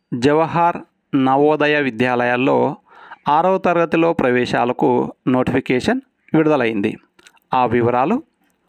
జవహర్ నవోదయ విద్యాలయాల్లో ఆరవ తరగతిలో ప్రవేశాలకు నోటిఫికేషన్ విడుదలైంది ఆ వివరాలు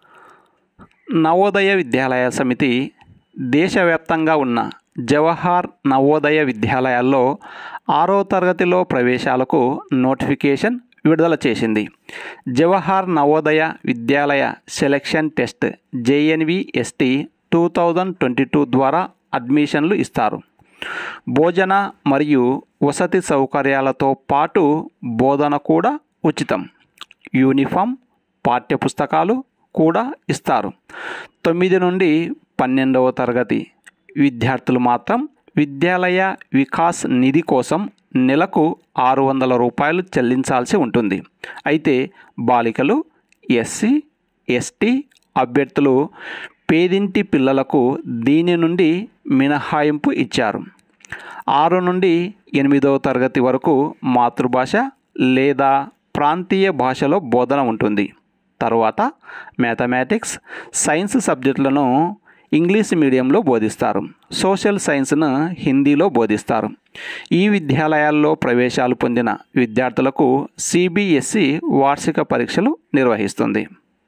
నవోదయ విద్యాలయ సమితి దేశవ్యాప్తంగా ఉన్న జవహర్ నవోదయ విద్యాలయాల్లో ఆరో తరగతిలో ప్రవేశాలకు నోటిఫికేషన్ విడుదల చేసింది Jawahar Navodaya Vidyalaya selection test JNVST two thousand twenty two ద్వారా అడ్మిషన్లు ఇస్తారు భోజన మరియు వసతి సౌకర్యాలతో పాటు బోధన కూడా ఉచితం యూనిఫామ్ పాఠ్యపుస్తకాలు కూడా ఇస్తారు తొమ్మిది నుండి పన్నెండవ తరగతి విద్యార్థులు మాత్రం విద్యాలయ వికాస్ నిధి కోసం నెలకు ఆరు వందల రూపాయలు చెల్లించాల్సి ఉంటుంది అయితే బాలికలు ఎస్సీ ఎస్టీ అభ్యర్థులు పేదింటి పిల్లలకు దీని నుండి మినహాయింపు ఇచ్చారు ఆరు నుండి ఎనిమిదవ తరగతి వరకు మాతృభాష లేదా ప్రాంతీయ భాషలో బోధన ఉంటుంది తరువాత మ్యాథమెటిక్స్ సైన్స్ సబ్జెక్టులను ఇంగ్లీష్ మీడియంలో బోధిస్తారు సోషల్ సైన్స్ను హిందీలో బోధిస్తారు ఈ విద్యాలయాల్లో ప్రవేశాలు పొందిన విద్యార్థులకు సిబిఎస్ఈ వార్షిక పరీక్షలు నిర్వహిస్తుంది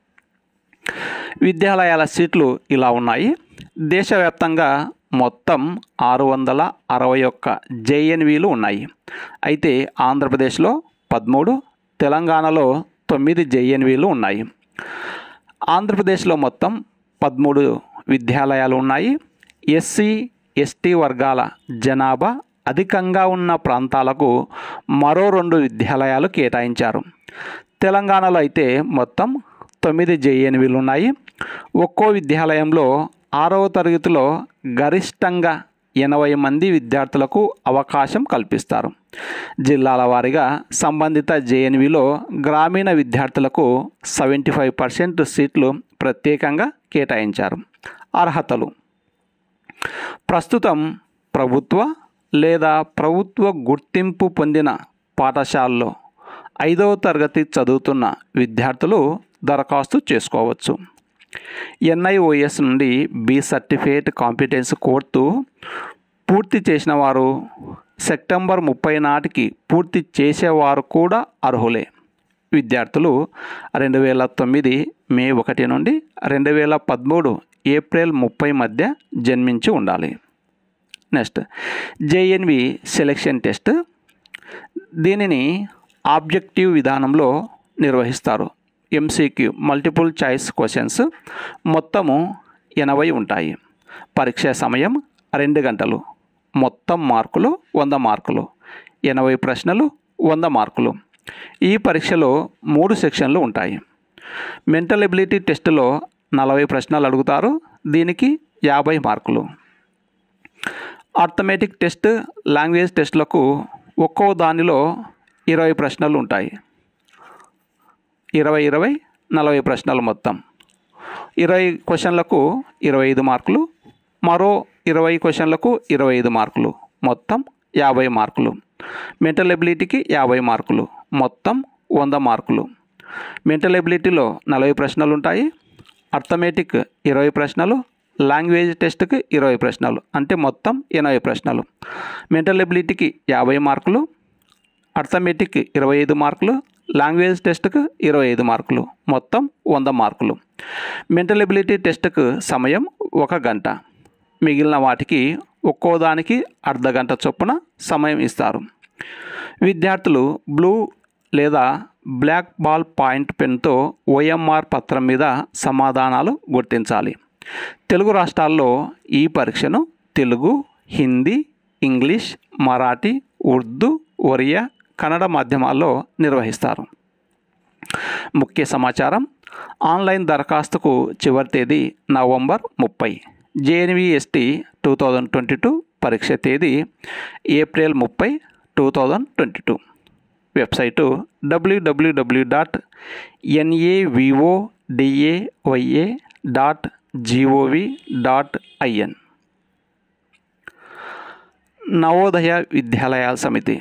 విద్యాలయాల సీట్లు ఇలా ఉన్నాయి దేశవ్యాప్తంగా మొత్తం ఆరు వందల అరవై ఒక్క జేఎన్వీలు ఉన్నాయి అయితే ఆంధ్రప్రదేశ్లో పదమూడు తెలంగాణలో తొమ్మిది జేఎన్వీలు ఉన్నాయి ఆంధ్రప్రదేశ్లో మొత్తం పదమూడు విద్యాలయాలు ఉన్నాయి ఎస్సీ ఎస్టీ వర్గాల జనాభా అధికంగా ఉన్న ప్రాంతాలకు మరో రెండు విద్యాలయాలు కేటాయించారు తెలంగాణలో అయితే మొత్తం తొమ్మిది జేఎన్వీలు ఉన్నాయి ఒక్కో విద్యాలయంలో ఆరవ తరగతిలో గరిష్టంగా ఎనభై మంది విద్యార్థులకు అవకాశం కల్పిస్తారు జిల్లాల వారీగా సంబంధిత జేఎన్విలో గ్రామీణ విద్యార్థులకు సెవెంటీ ఫైవ్ పర్సెంట్ సీట్లు ప్రత్యేకంగా కేటాయించారు అర్హతలు ప్రస్తుతం ప్రభుత్వ లేదా ప్రభుత్వ గుర్తింపు పొందిన పాఠశాలలో ఐదవ తరగతి చదువుతున్న విద్యార్థులు దరఖాస్తు చేసుకోవచ్చు ఎన్ఐఓఎస్ నుండి బి సర్టిఫికేట్ కాంపిటెన్స్ కోర్సు పూర్తి చేసిన వారు సెప్టెంబర్ ముప్పై నాటికి పూర్తి చేసేవారు కూడా అర్హులే విద్యార్థులు రెండు వేల తొమ్మిది మే ఒకటి నుండి రెండు వేల పదమూడు ఏప్రిల్ ముప్పై మధ్య జన్మించి ఉండాలి నెక్స్ట్ జేఎన్వి సెలెక్షన్ టెస్ట్ దీనిని ఆబ్జెక్టివ్ విధానంలో నిర్వహిస్తారు ఎంసీక్యూ మల్టిపుల్ చాయిస్ క్వశ్చన్స్ మొత్తము ఎనభై ఉంటాయి పరీక్ష సమయం రెండు గంటలు మొత్తం మార్కులు వంద మార్కులు ఎనభై ప్రశ్నలు వంద మార్కులు ఈ పరీక్షలో మూడు సెక్షన్లు ఉంటాయి మెంటల్ ఎబిలిటీ టెస్టులో నలభై ప్రశ్నలు అడుగుతారు దీనికి యాభై మార్కులు ఆర్థమెటిక్ టెస్ట్ లాంగ్వేజ్ టెస్టులకు ఒక్కో దానిలో ఇరవై ప్రశ్నలు ఉంటాయి ఇరవై ఇరవై నలభై ప్రశ్నలు మొత్తం ఇరవై క్వశ్చన్లకు ఇరవై ఐదు మార్కులు మరో ఇరవై క్వశ్చన్లకు ఇరవై ఐదు మార్కులు మొత్తం యాభై మార్కులు మెంటల్ ఎబిలిటీకి యాభై మార్కులు మొత్తం వంద మార్కులు మెంటల్ ఎబిలిటీలో నలభై ప్రశ్నలు ఉంటాయి అర్థమెటిక్ ఇరవై ప్రశ్నలు లాంగ్వేజ్ టెస్ట్కి ఇరవై ప్రశ్నలు అంటే మొత్తం ఎనభై ప్రశ్నలు మెంటల్ ఎబిలిటీకి యాభై మార్కులు అర్థమెటిక్ ఇరవై ఐదు మార్కులు లాంగ్వేజ్ టెస్ట్కు ఇరవై ఐదు మార్కులు మొత్తం వంద మార్కులు మెంటల్ ఎబిలిటీ టెస్ట్కు సమయం ఒక గంట మిగిలిన వాటికి ఒక్కో దానికి అర్ధ గంట చొప్పున సమయం ఇస్తారు విద్యార్థులు బ్లూ లేదా బ్లాక్ బాల్ పాయింట్ పెన్తో ఓఎంఆర్ పత్రం మీద సమాధానాలు గుర్తించాలి తెలుగు రాష్ట్రాల్లో ఈ పరీక్షను తెలుగు హిందీ ఇంగ్లీష్ మరాఠీ ఉర్దూ ఒరియా కన్నడ మాధ్యమాల్లో నిర్వహిస్తారు ముఖ్య సమాచారం ఆన్లైన్ దరఖాస్తుకు చివరి తేదీ నవంబర్ ముప్పై JNVST two thousand twenty two పరీక్ష తేదీ ఏప్రిల్ ముప్పై two thousand twenty two website WWW dot NAVODAYA dot GOV dot IN Navodaya విద్యాలయాల సమితి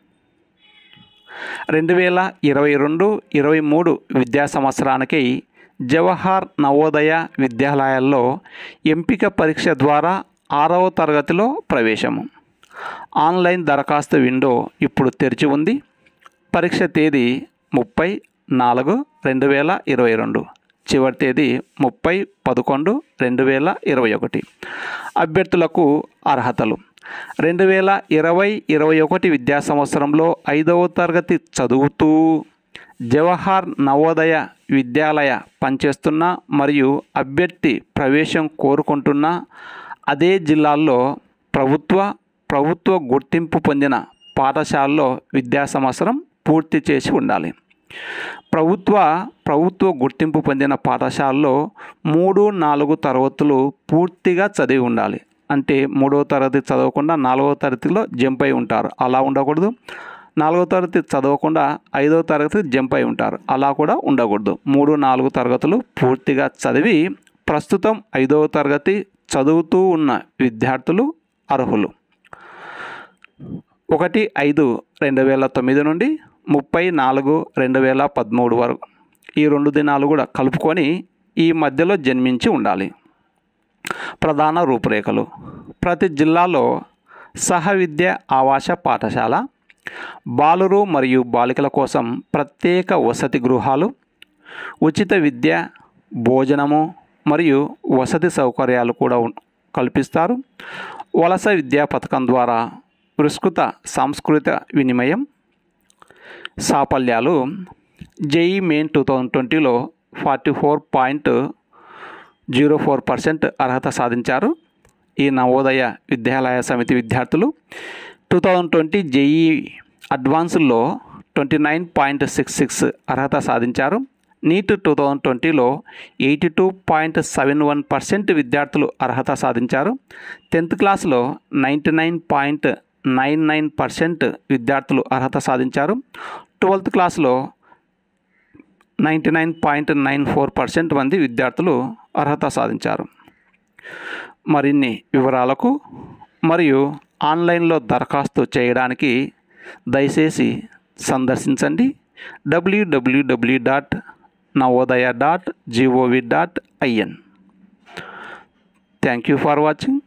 రెండు వేల ఇరవై రెండు ఇరవై మూడు విద్యా సంవత్సరానికి జవహర్ నవోదయ విద్యాలయాల్లో ఎంపిక పరీక్ష ద్వారా ఆరవ తరగతిలో ప్రవేశము ఆన్లైన్ దరఖాస్తు విండో ఇప్పుడు తెరిచి ఉంది పరీక్ష తేదీ ముప్పై నాలుగు రెండు వేల ఇరవై రెండు చివరి తేదీ ముప్పై పదకొండు రెండు వేల ఇరవై ఒకటి అభ్యర్థులకు అర్హతలు రెండు వేల ఇరవై ఇరవై ఒకటి విద్యా సంవత్సరంలో ఐదవ తరగతి చదువుతూ జవహర్ నవోదయ విద్యాలయ పనిచేస్తున్న మరియు అభ్యర్థి ప్రవేశం కోరుకుంటున్న అదే జిల్లాల్లో ప్రభుత్వ ప్రభుత్వ గుర్తింపు పొందిన పాఠశాలలో విద్యా సంవత్సరం పూర్తి చేసి ఉండాలి ప్రభుత్వ ప్రభుత్వ గుర్తింపు పొందిన పాఠశాలలో మూడు నాలుగు తరగతులు పూర్తిగా చదివి ఉండాలి అంటే మూడవ తరగతి చదవకుండా నాలుగవ తరగతిలో జంప్ అయి ఉంటారు అలా ఉండకూడదు నాలుగో తరగతి చదవకుండా ఐదవ తరగతి జంప్ అయి ఉంటారు అలా కూడా ఉండకూడదు మూడు నాలుగు తరగతులు పూర్తిగా చదివి ప్రస్తుతం ఐదవ తరగతి చదువుతూ ఉన్న విద్యార్థులు అర్హులు ఒకటి ఐదు రెండు వేల తొమ్మిది నుండి ముప్పై నాలుగు రెండు వేల పదమూడు వరకు ఈ రెండు దినాలు కూడా కలుపుకొని ఈ మధ్యలో జన్మించి ఉండాలి ప్రధాన రూపురేఖలు ప్రతి జిల్లాలో సహ విద్య ఆవాస పాఠశాల బాలురు మరియు బాలికల కోసం ప్రత్యేక వసతి గృహాలు ఉచిత విద్య భోజనము మరియు వసతి సౌకర్యాలు కూడా ఉన్- కల్పిస్తారు వలస విద్యా పథకం ద్వారా విస్తృత సాంస్కృతిక వినిమయం సాఫల్యాలు జేఈ మెయిన్ టూ థౌజండ్ ట్వంటీలో forty four point zero four percent అర్హత సాధించారు ఈ నవోదయ విద్యాలయ సమితి విద్యార్థులు టూ థౌజండ్ ట్వంటీ జేఈ అడ్వాన్స్లో twenty nine point six six అర్హత సాధించారు నీట్ టూ థౌజండ్ ట్వంటీలో eighty two point seven one percent విద్యార్థులు అర్హత సాధించారు టెన్త్ క్లాస్లో ninety nine point nine nine percent విద్యార్థులు అర్హత సాధించారు ట్వెల్త్ క్లాస్లో ninety nine point nine four percent మంది విద్యార్థులు అర్హత సాధించారు మరిన్ని వివరాలకు మరియు ఆన్లైన్లో దరఖాస్తు చేయడానికి దయచేసి సందర్శించండి WWW dot Navodaya dot GOV dot IN thank you for watching